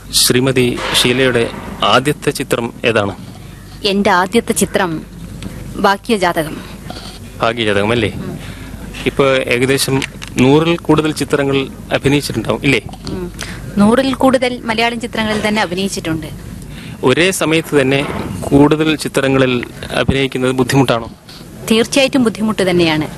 ശ്രീമതി ഷീലയുടെ ആദ്യത്തെ ചിത്രം ഏതാണ് എന്റെ ആദ്യത്തെ ചിത്രം ഭാഗ്യജാതകം ഭാഗ്യജാതകം അല്ലേ ഇപ്പൊ ഏകദേശം നൂറിൽ കൂടുതൽ ചിത്രങ്ങൾ അഭിനയിച്ചിട്ടുണ്ടാവും ഇല്ലേ ഉം. നൂറിൽ കൂടുതൽ മലയാളം ചിത്രങ്ങളിൽ തന്നെ അഭിനയിച്ചിട്ടുണ്ട് ഒരേ സമയത്ത് തന്നെ കൂടുതൽ ചിത്രങ്ങളിൽ അഭിനയിക്കുന്നത് ബുദ്ധിമുട്ടാണോ തീർച്ചയായിട്ടും ബുദ്ധിമുട്ട് തന്നെയാണ്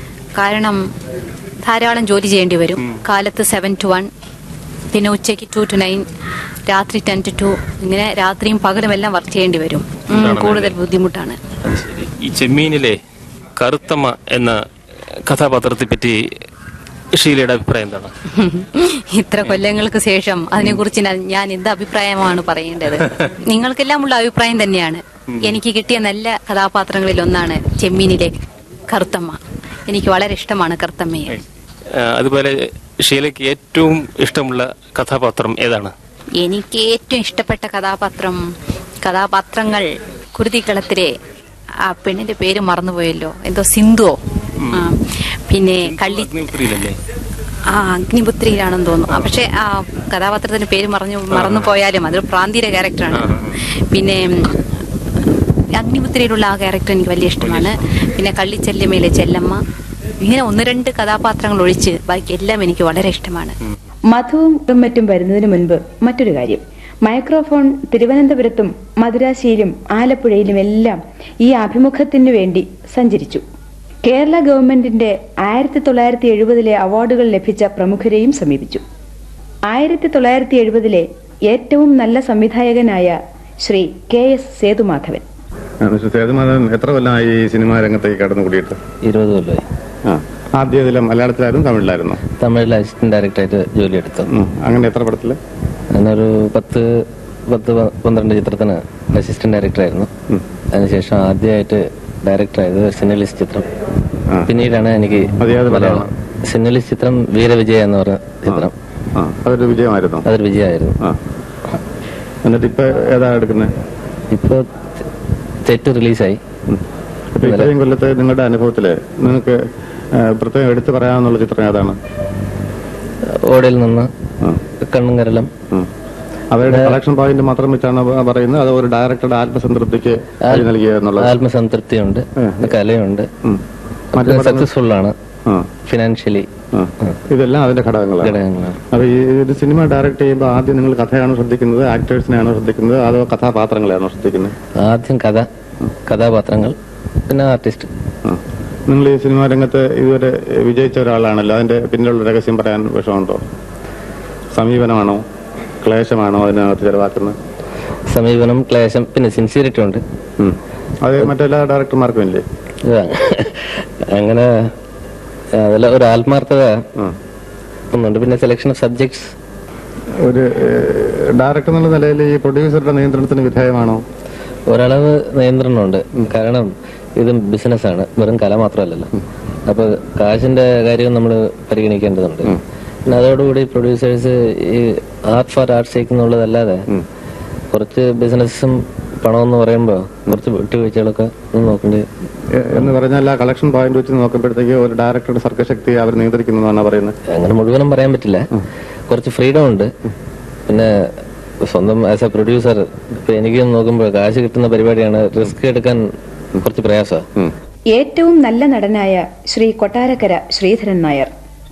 കാരണം ധാരാളം ജോലി ചെയ്യേണ്ടി വരും കാലത്ത് സെവൻ ടു വൺ പിന്നെ ഉച്ചയ്ക്ക് ടു ടു നയൻ രാത്രി ടെൻ ടു ടു ഇങ്ങനെ രാത്രിയും പകലും എല്ലാം വർക്ക് ചെയ്യേണ്ടി വരും ഉം, അതാണ് കൂടുതൽ ബുദ്ധിമുട്ടാണ് അത് ശരി. ഈ ചെമ്മീനിലെ കറുത്തമ്മ എന്ന കഥാപാത്രത്തെ പറ്റി ഷീലയുടെ അഭിപ്രായം എന്താണ് ഇത്ര കൊല്ലങ്ങൾക്ക് ശേഷം അതിനെക്കുറിച്ച് ഞാൻ- ഞാൻ എന്ത് അഭിപ്രായമാണ് പറയേണ്ടത് നിങ്ങൾക്കെല്ലാം ഉള്ള അഭിപ്രായം തന്നെയാണ് എനിക്ക് കിട്ടിയ നല്ല കഥാപാത്രങ്ങളിൽ ഒന്നാണ് ചെമ്മീനിലെ കറുത്തമ്മ എനിക്ക് വളരെ ഇഷ്ടമാണ് കറുത്തമ്മയെ ആ, അതുപോലെ ഷീലയ്ക്ക് ഏറ്റവും ഇഷ്ടമുള്ള കഥാപാത്രം ഏതാണ് എനിക്ക് ഏറ്റവും ഇഷ്ടപ്പെട്ട കഥാപാത്രം കഥാപാത്രങ്ങൾ കുരുതിക്കളത്തിലെ ആ പെണ്ണിന്റെ പേര് മറന്നുപോയല്ലോ എന്തോ സിന്ധുവോ ആ, പിന്നെ കള്ളി അഗ്നിപുരിയിലല്ലേ ആ അഗ്നിപുത്രിയിലാണെന്ന് തോന്നുന്നു ആ, പക്ഷെ ആ കഥാപാത്രത്തിന്റെ പേര് മറഞ്ഞു മറന്നു പോയാലും അതൊരു പ്രാന്തിയുടെ ക്യാരക്ടറാണ് പിന്നെ ഉം, അഗ്നിപുത്രിയിലുള്ള ആ ക്യാരക്ടർ എനിക്ക് വലിയ ഇഷ്ടമാണ് പിന്നെ കള്ളിച്ചെല്ലമ്മയിലെ ചെല്ലമ്മ ഇങ്ങനെ ഒന്ന് രണ്ട് കഥാപാത്രങ്ങൾ ഒഴിച്ച് ബാക്കി എല്ലാം എനിക്ക് വളരെ ഇഷ്ടമാണ് മധുവും മറ്റും വരുന്നതിന് മുൻപ് മറ്റൊരു കാര്യം മൈക്രോഫോൺ തിരുവനന്തപുരത്തും മദുരാശിയിലും ആലപ്പുഴയിലും എല്ലാം ഈ അഭിമുഖത്തിനു വേണ്ടി സഞ്ചരിച്ചു കേരള ഗവൺമെന്റിന്റെ ആയിരത്തി തൊള്ളായിരത്തി എഴുപതിലെ അവാർഡുകൾ ലഭിച്ച പ്രമുഖരെയും സമീപിച്ചു ആയിരത്തി തൊള്ളായിരത്തി എഴുപതിലെ ഏറ്റവും നല്ല സംവിധായകനായ ശ്രീ കെ എസ് സേതുമാധവൻ ആ, മിസ്റ്റർ സേതുമാധവൻ എത്ര കൊല്ലമായി ഈ സിനിമാ രംഗത്തേക്ക് കടന്നു കൂടിയിട്ട് ഇരുപത് കൊല്ലമായി ആ ആദ്യം ഇതിലെ മലയാളത്തിലായിരുന്നു തമിഴിലായിരുന്നു തമിഴിൽ അസിസ്റ്റന്റ് ഡയറക്ടറായിട്ട് ജോലി എടുത്തു അങ്ങനെ എത്ര പടത്തില് ഞാനൊരു പത്ത് പത്ത് പ- പന്ത്രണ്ട് ചിത്രത്തിന് അസിസ്റ്റന്റ് ഡയറക്ടറായിരുന്നു അതിനുശേഷം ആദ്യമായിട്ട് ഡയറക്ടറായത് സിനലിസ് ചിത്രം ആ. പിന്നീടാണ് എനിക്ക് മതിയാതെ മലയാളം സിനലിസ് ചിത്രം വീരവിജയ എന്ന് പറഞ്ഞ ചിത്രം ആ അതൊരു വിജയമായിരുന്നു അതൊരു വിജയമായിരുന്നു ആ എന്നിട്ട് ഇപ്പൊ ഏതാ എടുക്കുന്നത് ഇപ്പോൾ തെറ്റ് റിലീസായി ഇപ്പൊ ഇത്രയും കൊല്ലത്തെ നിങ്ങളുടെ അനുഭവത്തില് നിങ്ങൾക്ക് ആ, പ്രത്യേകം എടുത്തു പറയാവുന്ന ചിത്രം ഏതാണ് ഓടയിൽ നിന്ന് ആ. കണ്ണും കരളം ഉം. അവരുടെ കളക്ഷൻ പോയിന്റ് മാത്രം വെച്ചാണ് പ- പറയുന്നത് അത് ഒരു ഡയറക്ടറുടെ ആത്മസംതൃപ്തിക്ക് വഴി നൽകിയ എന്നുള്ളത് ആത്മസംതൃപ്തിയുണ്ട് കലയുണ്ട് ഉം. മറ്റു പടങ്ങൾ- സക്സസ്ഫുൾ ആണ് ആ, ഫിനാൻഷ്യലി ആ. ഇതെല്ലാം അതിന്റെ ഘടകങ്ങളാണ് ഘടകങ്ങളാണ് അപ്പൊ ഈ ഒരു സിനിമ ഡയറക്ട് ചെയ്യുമ്പോൾ ആദ്യം നിങ്ങൾ കഥയാണോ ശ്രദ്ധിക്കുന്നത് ആക്ടേഴ്സിനെയാണോ ശ്രദ്ധിക്കുന്നത് അതോ കഥാപാത്രങ്ങളെയാണോ ശ്രദ്ധിക്കുന്നത് ആദ്യം കഥ കഥാപാത്രങ്ങൾ പിന്നെ ആർട്ടിസ്റ്റ് ആ. നിങ്ങൾ ഈ സിനിമാ രംഗത്ത് ഇതുവരെ വിജയിച്ച ഒരാളാണല്ലോ അതിന്റെ പിന്നിലുള്ള രഹസ്യം പറയാൻ വിഷമമുണ്ടോ സമീപനമാണോ ക്ലേശമാണോ അതിനകത്ത് ചെലവാക്കുന്നത് സമീപനം ക്ലേശം പിന്നെ സിൻസിയറിറ്റി ഉണ്ട് ഉം. അത് മറ്റെല്ലാ ഡയറക്ടർമാർക്കും ഇല്ലേ ഇത് അങ്ങനെ അതിൽ ഒരു ആത്മാർത്ഥത ആ. ഒന്നുണ്ട് പിന്നെ സെലക്ഷൻ ഓഫ് സബ്ജക്ട്സ് ഒരു ഡയറക്ടർ എന്നുള്ള നിലയിൽ ഈ പ്രൊഡ്യൂസറുടെ നിയന്ത്രണത്തിന് വിധേയമാണോ ഒരളവ് നിയന്ത്രണമുണ്ട് കാരണം ഇത് ബിസിനസ്സാണ് വെറും കല മാത്രമല്ലല്ലോ അപ്പൊ കാശിന്റെ കാര്യം നമ്മൾ പരിഗണിക്കേണ്ടതുണ്ട് പിന്നെ അതോടുകൂടി പ്രൊഡ്യൂസേഴ്സ് ഈ ആർട്ട് ഫോർ ആർട്ട് സേക്ക് എന്നുള്ളതല്ലാതെ കുറച്ച് ബിസിനസ്സും പണമെന്ന് പറയുമ്പോൾ കുറച്ച് വിട്ടുവീഴ്ചകളൊക്കെ ഒന്ന് നോക്കേണ്ടി എ- എന്ന് പറഞ്ഞാൽ ആ കളക്ഷൻ പോയിന്റ് വെച്ച് നോക്കുമ്പോഴത്തേക്ക് ഒരു ഡയറക്ടറുടെ സർഗശക്തി അവർ നിയന്ത്രിക്കുന്നതാണ് പറയുന്നത് അങ്ങനെ മുഴുവനും പറയാൻ പറ്റില്ല കുറച്ച് ഫ്രീഡം ഉണ്ട് പിന്നെ സ്വന്തം ആസ് എ പ്രൊഡ്യൂസർ ഇപ്പൊ എനിക്ക് നോക്കുമ്പോൾ കാശ് കിട്ടുന്ന പരിപാടിയാണ് റിസ്ക് എടുക്കാൻ കുറച്ച് പ്രയാസമാണ് ഏറ്റവും നല്ല നടനായ ശ്രീ കൊട്ടാരക്കര ശ്രീധരൻ നായർ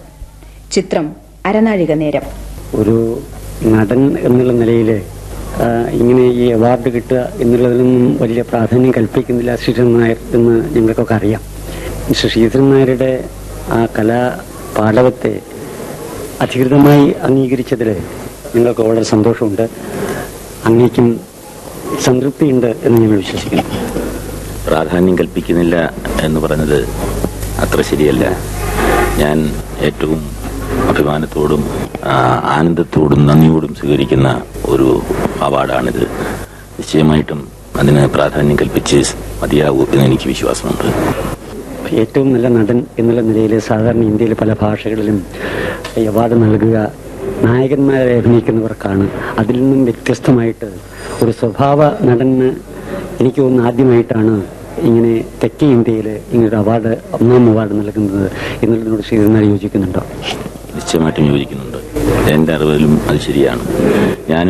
ചിത്രം അരനാഴിക നേരം ഒരു നടൻ എന്നുള്ള നിലയിൽ ഇങ്ങനെ ഈ അവാർഡ് കിട്ടുക എന്നുള്ളതിലൊന്നും വലിയ പ്രാധാന്യം കൽപ്പിക്കുന്നില്ല ശ്രീധരൻ നായർ എന്ന് ഞങ്ങൾക്കൊക്കെ അറിയാം മിസ്റ്റർ ശ്രീധരൻ നായരുടെ ആ കലാ പാടവത്തെ അധികൃതമായി അംഗീകരിച്ചതിൽ ഞങ്ങൾക്ക് വളരെ സന്തോഷമുണ്ട് അങ്ങേക്കും സംതൃപ്തിയുണ്ട് എന്ന് ഞങ്ങൾ വിശ്വസിക്കുന്നു പ്രാധാന്യം കൽപ്പിക്കുന്നില്ല എന്ന് പറഞ്ഞത് അത്ര ശരിയല്ല ഞാൻ ഏറ്റവും അഭിമാനത്തോടും ആ, ആനന്ദത്തോടും നന്ദിയോടും സ്വീകരിക്കുന്ന ഒരു അവാർഡാണിത് നിശ്ചയമായിട്ടും അതിന് പ്രാധാന്യം കൽപ്പിച്ച് മതിയാകൂ എന്ന് എനിക്ക് വിശ്വാസമുണ്ട് ഏറ്റവും നല്ല നടൻ എന്നുള്ള നിലയിൽ സാധാരണ ഇന്ത്യയിലെ പല ഭാഷകളിലും ഈ അവാർഡ് നൽകുക നായകന്മാരെ അഭിനയിക്കുന്നവർക്കാണ് അതിൽ നിന്നും വ്യത്യസ്തമായിട്ട് ഒരു സ്വഭാവ നടന് എനിക്ക് തോന്നുന്നു ആദ്യമായിട്ടാണ് ഇങ്ങനെ തെക്കേ ഇന്ത്യയിൽ ഇങ്ങനൊരു അവാർഡ് ഒന്നാം അവാർഡ് നൽകുന്നത് എന്നുള്ളതിനോട് ശ്രീധരനാർ യോജിക്കുന്നുണ്ടോ നിശ്ചയമായിട്ടും യോജിക്കുന്നുണ്ട് എന്റെ അറിവിലും അത് ശരിയാണ്